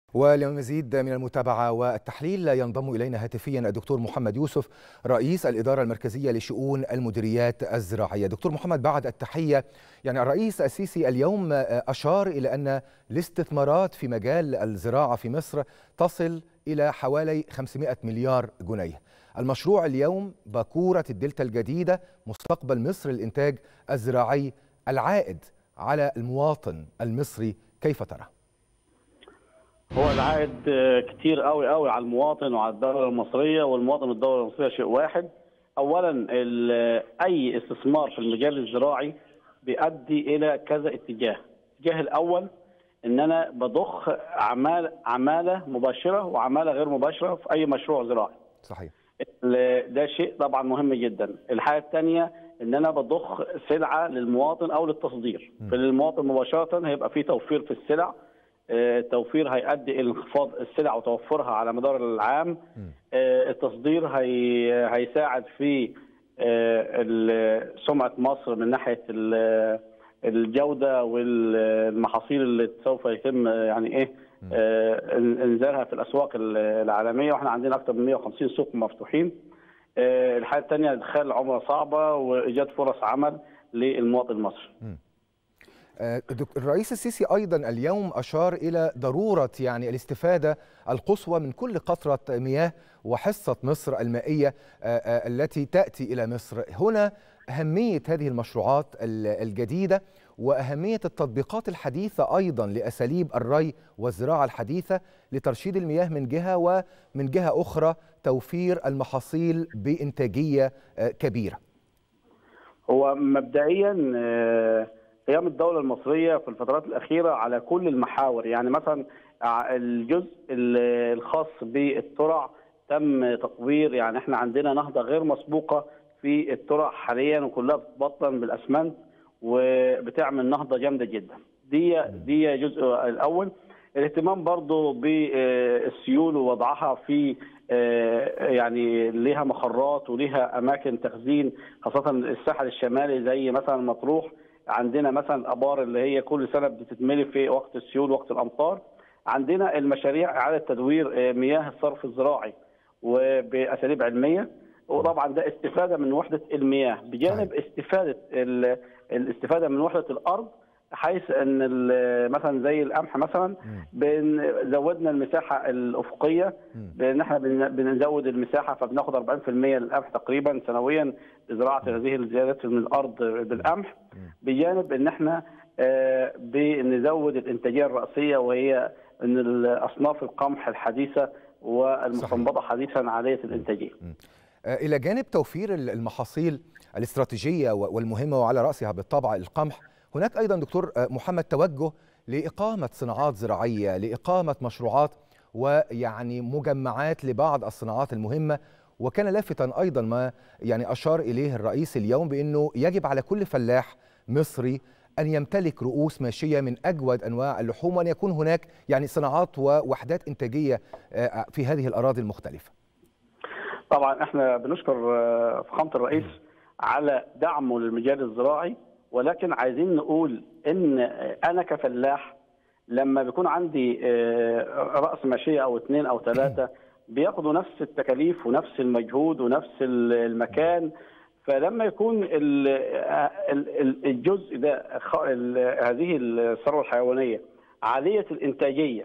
ولمزيد من المتابعة والتحليل ينضم إلينا هاتفيا الدكتور محمد يوسف رئيس الإدارة المركزية لشؤون المديريات الزراعية دكتور محمد بعد التحية يعني الرئيس السيسي اليوم أشار إلى أن الاستثمارات في مجال الزراعة في مصر تصل إلى حوالي 500 مليار جنيه المشروع اليوم باكورة الدلتا الجديدة مستقبل مصر للإنتاج الزراعي العائد على المواطن المصري كيف ترى؟ هو العائد كتير قوي قوي على المواطن وعلى الدوله المصريه والمواطن الدوله المصريه شيء واحد اولا اي استثمار في المجال الزراعي بيؤدي الى كذا اتجاه الاتجاه الاول ان انا بضخ اعمال عماله مباشره وعماله غير مباشره في اي مشروع زراعي صحيح ده شيء طبعا مهم جدا الحاجه الثانيه ان انا بضخ سلعه للمواطن او للتصدير فللمواطن مباشره هيبقى في توفير في السلع التوفير هيؤدي الى انخفاض السلع وتوفرها على مدار العام التصدير هي هيساعد في سمعه مصر من ناحيه الجوده والمحاصيل اللي سوف يتم يعني ايه انزالها في الاسواق العالميه واحنا عندنا اكثر من 150 سوق مفتوحين الحاجه الثانيه ادخال عمله صعبه وايجاد فرص عمل للمواطن المصري الرئيس السيسي ايضا اليوم اشار الى ضروره يعني الاستفاده القصوى من كل قطره مياه وحصه مصر المائيه التي تاتي الى مصر هنا اهميه هذه المشروعات الجديده واهميه التطبيقات الحديثه ايضا لاساليب الري والزراعه الحديثه لترشيد المياه من جهه ومن جهه اخرى توفير المحاصيل بانتاجيه كبيره هو مبدئيا قيام الدولة المصرية في الفترات الأخيرة على كل المحاور يعني مثلا الجزء الخاص بالترع تم تطوير يعني احنا عندنا نهضة غير مسبوقة في الترع حاليا وكلها بتبطن بالأسمنت وبتعمل نهضة جامدة جدا دي دي جزء الأول الاهتمام برضو بالسيول ووضعها في يعني ليها مخرات وليها أماكن تخزين خاصة الساحل الشمالي زي مثلا مطروح عندنا مثلا الابار اللي هي كل سنه بتتملي في وقت السيول وقت الامطار عندنا المشاريع اعاده تدوير مياه الصرف الزراعي وباساليب علميه وطبعا ده استفاده من وحده المياه بجانب استفاده الاستفاده من وحده الارض حيث ان مثلا زي القمح مثلا زودنا المساحه الافقيه بان احنا بنزود المساحه فبناخد 40% للقمح تقريبا سنويا لزراعه هذه الزيادات من الارض بالقمح بجانب ان احنا بنزود الانتاجيه الراسيه وهي ان اصناف القمح الحديثه والمستنبطه حديثا عاليه الانتاجيه. الى جانب توفير المحاصيل الاستراتيجيه والمهمه وعلى راسها بالطبع القمح هناك ايضا دكتور محمد توجه لاقامه صناعات زراعيه لاقامه مشروعات ويعني مجمعات لبعض الصناعات المهمه وكان لافتا ايضا ما يعني اشار اليه الرئيس اليوم بانه يجب على كل فلاح مصري ان يمتلك رؤوس ماشيه من اجود انواع اللحوم وان يكون هناك يعني صناعات ووحدات انتاجيه في هذه الاراضي المختلفه. طبعا احنا بنشكر فخامه الرئيس على دعمه للمجال الزراعي ولكن عايزين نقول ان انا كفلاح لما بيكون عندي راس ماشيه او اثنين او ثلاثه بياخدوا نفس التكاليف ونفس المجهود ونفس المكان فلما يكون الجزء ده هذه الثروه الحيوانيه عاليه الانتاجيه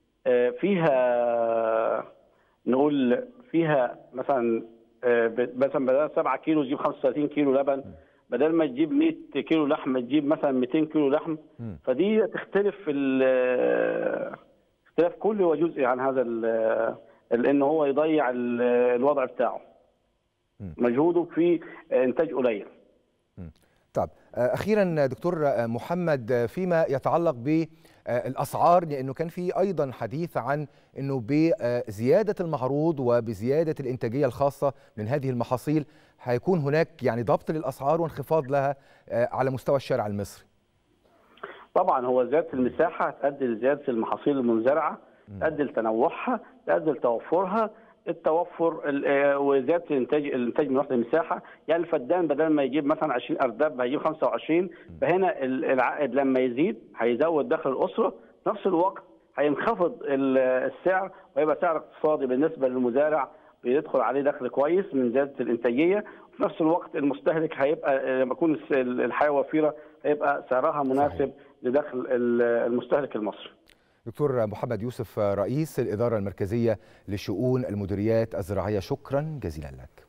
فيها نقول فيها مثلا مثلا بدل 7 كيلو تجيب 35 كيلو لبن بدل ما تجيب 100 كيلو لحم تجيب مثلا 200 كيلو لحم فدي تختلف في اختلاف كل وجزء عن هذا لان هو يضيع الوضع بتاعه مجهوده في انتاج قليل طب اخيرا دكتور محمد فيما يتعلق بالاسعار لانه كان في ايضا حديث عن انه بزياده المعروض وبزياده الانتاجيه الخاصه من هذه المحاصيل هيكون هناك يعني ضبط للاسعار وانخفاض لها على مستوى الشارع المصري. طبعا هو زياده المساحه تؤدي لزياده المحاصيل المنزرعه تؤدي لتنوعها تؤدي لتوفرها التوفر وزياده الانتاج الانتاج من وحده المساحه يعني الفدان بدل ما يجيب مثلا 20 ارداب هيجيب 25 فهنا العائد لما يزيد هيزود دخل الاسره في نفس الوقت هينخفض السعر وهيبقى سعر اقتصادي بالنسبه للمزارع بيدخل عليه دخل كويس من زياده الانتاجيه وفي نفس الوقت المستهلك هيبقى لما يكون الحياه وفيره هيبقى سعرها مناسب صحيح. لدخل المستهلك المصري. دكتور محمد يوسف رئيس الإدارة المركزية لشؤون المديريات الزراعية شكرا جزيلا لك